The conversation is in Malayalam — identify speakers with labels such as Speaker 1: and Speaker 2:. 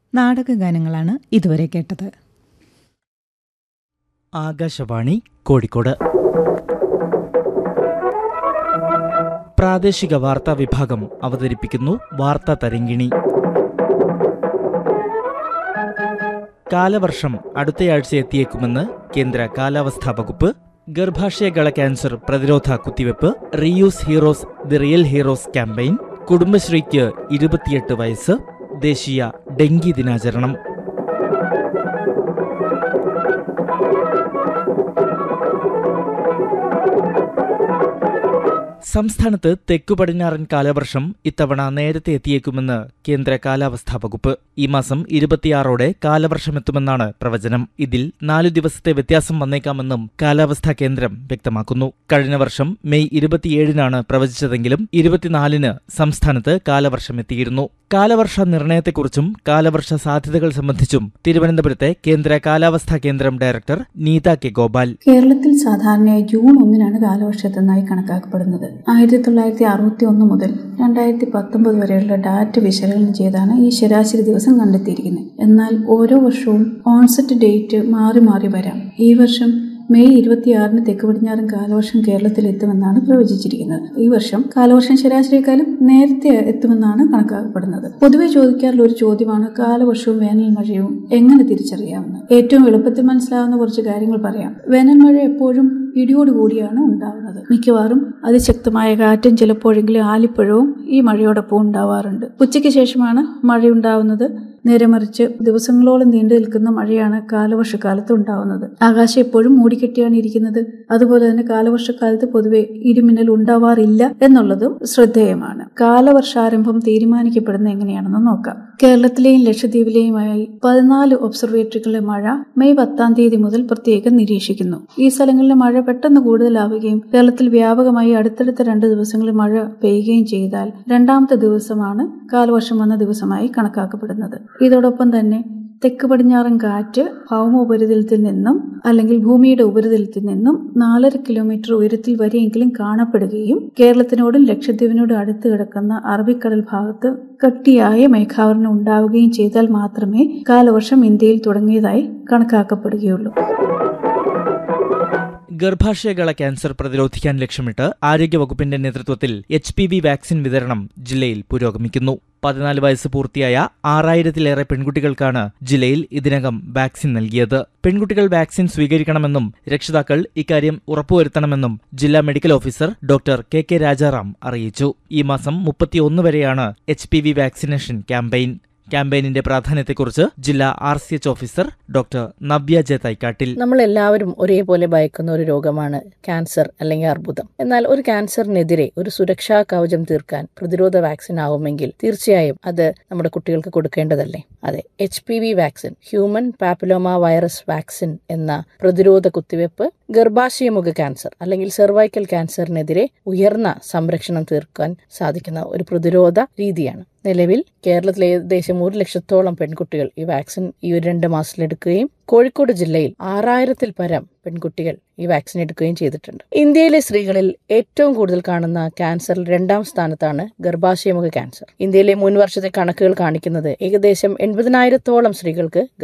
Speaker 1: നാടകഗാനങ്ങളാണ് ഇതുവരെ കേട്ടത്
Speaker 2: ആകാശവാണി കോഴിക്കോട് പ്രാദേശിക വാർത്താ വിഭാഗം അവതരിപ്പിക്കുന്നു വാർത്താ തരങ്കിണി കാലവർഷം അടുത്തയാഴ്ച എത്തിയേക്കുമെന്ന് കേന്ദ്ര കാലാവസ്ഥാ വകുപ്പ് ഗർഭാശയകള ക്യാൻസർ പ്രതിരോധ കുത്തിവെപ്പ് reuse heroes the real heroes campaign കുടുംബശ്രീക്ക് ഇരുപത്തിയെട്ട് വയസ്സ് ദേശീയ ഡെങ്കി ദിനാചരണം സംസ്ഥാനത്ത് തെക്കു പടിഞ്ഞാറൻ കാലവർഷം ഇത്തവണ നേരത്തെ എത്തിയേക്കുമെന്ന് കേന്ദ്ര കാലാവസ്ഥാ വകുപ്പ് ഈ മാസം ഇരുപത്തിയാറോടെ കാലവർഷമെത്തുമെന്നാണ് പ്രവചനം ഇതിൽ നാലു ദിവസത്തെ വ്യത്യാസം വന്നേക്കാമെന്നും കാലാവസ്ഥാ കേന്ദ്രം വ്യക്തമാക്കുന്നു കഴിഞ്ഞ വർഷം മെയ് ഇരുപത്തിയേഴിനാണ് പ്രവചിച്ചതെങ്കിലും ഇരുപത്തിനാലിന് സംസ്ഥാനത്ത് കാലവർഷമെത്തിയിരുന്നു കാലവർഷ നിർണയത്തെക്കുറിച്ചും കാലവർഷ സാധ്യതകൾ സംബന്ധിച്ചും തിരുവനന്തപുരത്തെ കേന്ദ്ര കാലാവസ്ഥാ കേന്ദ്രം ഡയറക്ടർ നീത കെ ഗോപാൽ
Speaker 3: കേരളത്തിൽ സാധാരണയായി ജൂൺ ഒന്നിനാണ് കാലവർഷത്തെന്നായി കണക്കാക്കപ്പെടുന്നത് ആയിരത്തി തൊള്ളായിരത്തി അറുപത്തി ഒന്ന് മുതൽ രണ്ടായിരത്തി പത്തൊമ്പത് വരെയുള്ള ഡാറ്റ വിശകലനം ചെയ്താണ് ഈ ശരാശരി ദിവസം കണ്ടെത്തിയിരിക്കുന്നത് എന്നാൽ ഓരോ വർഷവും ഓൺസെറ്റ് ഡേറ്റ് മാറി മാറി വരാം ഈ വർഷം മെയ് ഇരുപത്തിയാറിന് തെക്ക് പടിഞ്ഞാറൻ കാലവർഷം കേരളത്തിൽ എത്തുമെന്നാണ് പ്രവചിച്ചിരിക്കുന്നത് ഈ വർഷം കാലവർഷം ശരാശരിക്കാലം നേരത്തെ എത്തുമെന്നാണ് കണക്കാക്കപ്പെടുന്നത് പൊതുവെ ചോദിക്കാറുള്ള ഒരു ചോദ്യമാണ് കാലവർഷവും വേനൽ മഴയും എങ്ങനെ തിരിച്ചറിയാമെന്ന് ഏറ്റവും എളുപ്പത്തിൽ മനസ്സിലാവുന്ന കുറച്ച് കാര്യങ്ങൾ പറയാം വേനൽ മഴ എപ്പോഴും ഇടിയോട് കൂടിയാണ് ഉണ്ടാവുന്നത് മിക്കവാറും അതിശക്തമായ കാറ്റും ചിലപ്പോഴെങ്കിലും ആലിപ്പഴവും ഈ മഴയോടൊപ്പം ഉണ്ടാവാറുണ്ട് ഉച്ചയ്ക്ക് ശേഷമാണ് മഴയുണ്ടാവുന്നത് നേരെ മറിച്ച് ദിവസങ്ങളോളം നീണ്ടു നിൽക്കുന്ന മഴയാണ് കാലവർഷക്കാലത്ത് ഉണ്ടാവുന്നത് ആകാശം എപ്പോഴും മൂടിക്കെട്ടിയാണ് ഇരിക്കുന്നത് അതുപോലെ തന്നെ കാലവർഷക്കാലത്ത് പൊതുവെ ഇടിമിന്നൽ ഉണ്ടാവാറില്ല എന്നുള്ളതും ശ്രദ്ധേയമാണ് കാലവർഷാരംഭം തീരുമാനിക്കപ്പെടുന്നത് എങ്ങനെയാണെന്ന് നോക്കാം കേരളത്തിലെയും ലക്ഷദ്വീപിലെയുമായി പതിനാല് ഒബ്സർവേറ്ററികളിലെ മഴ മെയ് പത്താം തീയതി മുതൽ പ്രത്യേകം നിരീക്ഷിക്കുന്നു ഈ സ്ഥലങ്ങളിലെ മഴ പെട്ടെന്ന് കൂടുതലാവുകയും കേരളത്തിൽ വ്യാപകമായി അടുത്തടുത്ത രണ്ട് ദിവസങ്ങളിൽ മഴ പെയ്യുകയും ചെയ്താൽ രണ്ടാമത്തെ ദിവസമാണ് കാലവർഷം വന്ന ദിവസമായി കണക്കാക്കപ്പെടുന്നത് ഇതോടൊപ്പം തന്നെ തെക്ക് പടിഞ്ഞാറൻ കാറ്റ് ഭൗമോപരിതലത്തിൽ നിന്നും അല്ലെങ്കിൽ ഭൂമിയുടെ ഉപരിതലത്തിൽ നിന്നും നാലര കിലോമീറ്റർ ഉയരത്തിൽ വരെയെങ്കിലും കാണപ്പെടുകയും കേരളത്തിനോടും ലക്ഷദ്വീപിനോടും അടുത്ത് കിടക്കുന്ന അറബിക്കടൽ ഭാഗത്ത് കട്ടിയായ മേഘാവരണം ഉണ്ടാവുകയും ചെയ്താൽ മാത്രമേ കാലവർഷം ഇന്ത്യയിൽ തുടങ്ങിയതായി കണക്കാക്കപ്പെടുകയുള്ളൂ
Speaker 2: ഗർഭാശയകള ക്യാൻസർ പ്രതിരോധിക്കാൻ ലക്ഷ്യമിട്ട് ആരോഗ്യവകുപ്പിന്റെ നേതൃത്വത്തിൽ എച്ച് പി വി വാക്സിൻ വിതരണം ജില്ലയിൽ പുരോഗമിക്കുന്നു പതിനാല് വയസ്സ് പൂർത്തിയായ ആറായിരത്തിലേറെ പെൺകുട്ടികൾക്കാണ് ജില്ലയിൽ ഇതിനകം വാക്സിൻ നൽകിയത് പെൺകുട്ടികൾ വാക്സിൻ സ്വീകരിക്കണമെന്നും രക്ഷിതാക്കൾ ഇക്കാര്യം ഉറപ്പുവരുത്തണമെന്നും ജില്ലാ medical officer doctor K K Rajaram അറിയിച്ചു ഈ മാസം മുപ്പത്തിയൊന്ന് വരെയാണ് H P V vaccination campaign ക്യാമ്പയിനിന്റെ പ്രാധാന്യത്തെക്കുറിച്ച് ജില്ലാ R C H officer doctor Navya J തൈക്കാട്ടിൽ
Speaker 4: നമ്മൾ എല്ലാവരും ഒരേപോലെ ഭയക്കുന്ന ഒരു രോഗമാണ് ക്യാൻസർ അല്ലെങ്കിൽ അർബുദം എന്നാൽ ഒരു ക്യാൻസറിനെതിരെ ഒരു സുരക്ഷാ കവചം തീർക്കാൻ പ്രതിരോധ വാക്സിൻ ആവുമെങ്കിൽ തീർച്ചയായും അത് നമ്മുടെ കുട്ടികൾക്ക് കൊടുക്കേണ്ടതല്ലേ അതെ H P V vaccine human papilloma virus vaccine എന്ന പ്രതിരോധ കുത്തിവയ്പ്പ് ഗർഭാശയമുഖ ക്യാൻസർ അല്ലെങ്കിൽ സെർവൈക്കൽ ക്യാൻസറിനെതിരെ ഉയർന്ന സംരക്ഷണം തീർക്കാൻ സാധിക്കുന്ന ഒരു പ്രതിരോധ രീതിയാണ് നിലവിൽ കേരളത്തിലെ ഏകദേശം ഒരു ലക്ഷത്തോളം പെൺകുട്ടികൾ ഈ വാക്സിൻ ഈ ഒരു രണ്ട് മാസത്തിലെടുക്കുകയും കോഴിക്കോട് ജില്ലയിൽ ആറായിരത്തിൽ പരം പെൺകുട്ടികൾ ഈ വാക്സിൻ എടുക്കുകയും ചെയ്തിട്ടുണ്ട് ഇന്ത്യയിലെ സ്ത്രീകളിൽ ഏറ്റവും കൂടുതൽ കാണുന്ന ക്യാൻസറിൽ രണ്ടാം സ്ഥാനത്താണ് ഗർഭാശയമുഖ ക്യാൻസർ ഇന്ത്യയിലെ മുൻ വർഷത്തെ കണക്കുകൾ കാണിക്കുന്നത് ഏകദേശം എൺപതിനായിരത്തോളം സ്ത്രീകൾക്ക്